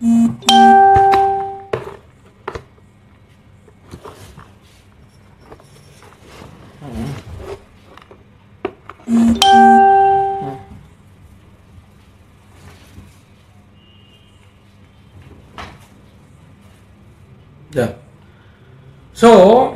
Yeah. So,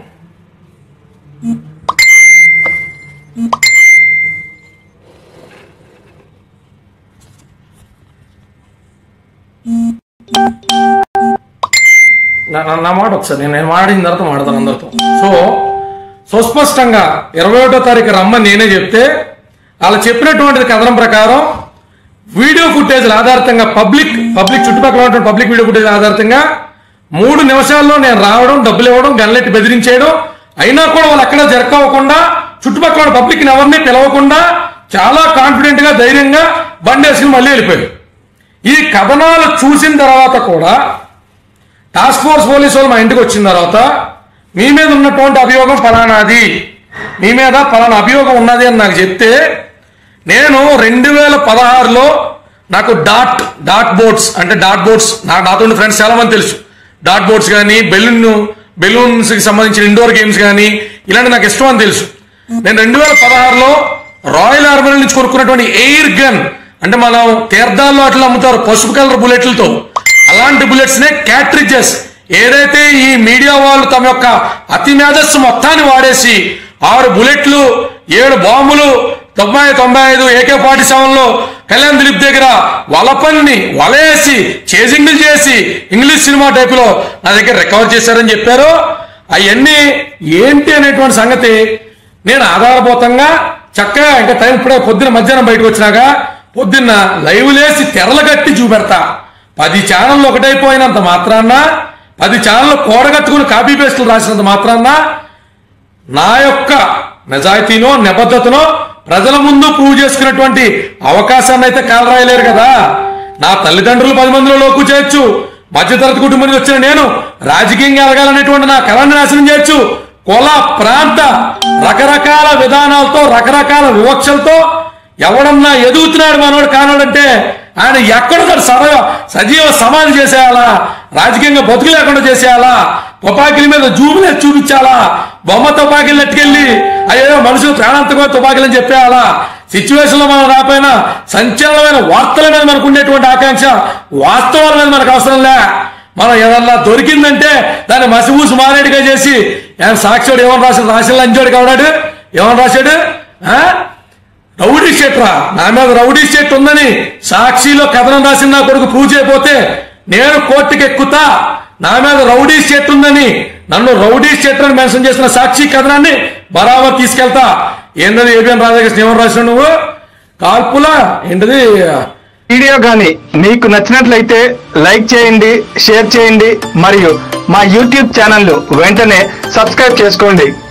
నా నా- నా మాట ఒకసారి నేను నేను మాడిన తర్వాత మాడతాను అందరితో సో సుస్పష్టంగా ఇరవై ఒకటో తారీఖు రమ్మని నేనే చెప్తే వాళ్ళు చెప్పినటువంటి కథనం ప్రకారం వీడియో ఫుటేజ్ ఆధారితంగా పబ్లిక్ పబ్లిక్ చుట్టుపక్కల ఉన్నటువంటి పబ్లిక్ వీడియో ఫుటేజ్ ఆధారితంగా మూడు నిమిషాల్లో నేను రావడం డబ్బులు ఇవ్వడం గన్లెట్టి బెదిరించేయడం అయినా కూడా వాళ్ళు ఎక్కడ జరగకుండా చుట్టుపక్కల పబ్లిక్ ఎవరిని పిలవకుండా చాలా కాన్ఫిడెంట్ గా ధైర్యంగా బండి వేసుకుని మళ్ళీ వెళ్ళిపోయారు ఈ కథనాలు చూసిన తర్వాత కూడా టాస్క్ ఫోర్స్ పోలీసు వాళ్ళు మా ఇంటికి వచ్చిన తర్వాత మీ మీద ఉన్నటువంటి అభియోగం ఫలానాది మీ మీద ఫలానా అభియోగం ఉన్నది అని నాకు చెప్తే నేను రెండు వేల పదహారులో నాకు డాట్ డాట్ బోర్డ్స్ అంటే డాట్ బోర్డ్స్ నా నాతో ఉన్న ఫ్రెండ్స్ చాలా మంది తెలుసు డాట్ బోర్డ్స్ కానీ బెలూన్ బెలూన్స్ కి సంబంధించిన ఇండోర్ గేమ్స్ కానీ ఇలాంటి నాకు ఇష్టం అని తెలుసు నేను రెండు వేల పదహారులో రాయల్ ఆర్మరీ నుంచి కొనుక్కున్నటువంటి ఎయిర్ గన్ అంటే మనం తీర్థాల్లో అట్లా అమ్ముతారు పసుపు కలర్ బుల్లెట్లతో అలాంటి బుల్లెట్స్ నే క్యాట్రిజెస్ ఏదైతే ఈ మీడియా వాళ్ళు తమ యొక్క అతి మేధస్సు మొత్తాన్ని వాడేసి ఆరు బుల్లెట్లు ఏడు బాంబులు తొంభై తొంభై ఐదు ఏకే ఫార్టీ సెవెన్ లో కళ్యాణ్ దిలీప్ దగ్గర వలపన్ని వలేసి చేసింగ్లు చేసి ఇంగ్లీష్ సినిమా టైప్ లో నా దగ్గర రికవర్ చేశారని చెప్పారు అవన్నీ ఏంటి అనేటువంటి సంగతి నేను ఆధారభూతంగా చక్కగా ఇంకా టైం ఇప్పుడే పొద్దున మధ్యాహ్నం బయటకు వచ్చినాక పొద్దున్న లైవ్ లేసి తెరలు కట్టి చూపెడతా పది ఛానళ్ళు ఒకటైపోయినంత మాత్రాన్న పది ఛానళ్ళు కూడగట్టుకుని కాపీ పేస్టులు రాసినంత మాత్రాన్న నా యొక్క నిజాయితీనో నిబద్ధతనో ప్రజల ముందు ప్రూవ్ చేసుకున్నటువంటి అవకాశాన్ని అయితే కాలరాయలేరు కదా నా తల్లిదండ్రులు పది మందిలో లోకు చేయొచ్చు మధ్యతరగతి కుటుంబం నుంచి వచ్చిన నేను రాజకీయంగా ఎదగాలనేటువంటి నా కళాన్ని నాశనం చేయొచ్చు కుల ప్రాంత రకరకాల విధానాలతో రకరకాల వివక్షలతో ఎవడన్నా ఎదుగుతున్నాడు మనోడు కానోడంటే ఆయన ఎక్కడున్నాడు సదవ సజీవ సమాధి చేసేయాలా రాజకీయంగా బతుకు లేకుండా చేసేయాలా తుపాకీల మీద జూబులే చూపించాలా బొమ్మ తుపాకీలు ఎట్టుకెళ్ళి అయ్యో మనుషులు ప్రాణాంతకమైన తుపాకీలు అని చెప్పేయాలా సిచ్యువేషన్ లో మనం రాపోయినా సంచలనమైన వార్తల మీద మనకు ఉండేటువంటి ఆకాంక్ష వాస్తవాల మీద మనకు అవసరం లే మనం ఏదన్నా దొరికిందంటే దాన్ని మసిమూసి మారేడుగా చేసి ఆయన సాక్షుడు ఏమని రాశాడు రాసిన లంచోడు కావడాడు ఏమని రాశాడు ఆ? రౌడీ షెట్ రా నా మీద రౌడీ షెట్ ఉందని సాక్షిలో కథనం రాసిన నా కొడుకు ప్రూవ్ చేయకపోతే నేను కోర్టుకి ఎక్కుతా నా మీద రౌడీ షెట్ ఉందని నన్ను రౌడీ షెట్ అని మెన్షన్ చేసిన సాక్షి కథనాన్ని బరాబర్ తీసుకెళ్తా ఏంటది ఏబిఎన్ రాధాకృష్ణ ఏమని రాసిన నువ్వు కాల్పులా ఏంటది వీడియో గాని మీకు నచ్చినట్లయితే లైక్ చేయండి షేర్ చేయండి మరియు మా యూట్యూబ్ ఛానల్ వెంటనే సబ్స్క్రైబ్ చేసుకోండి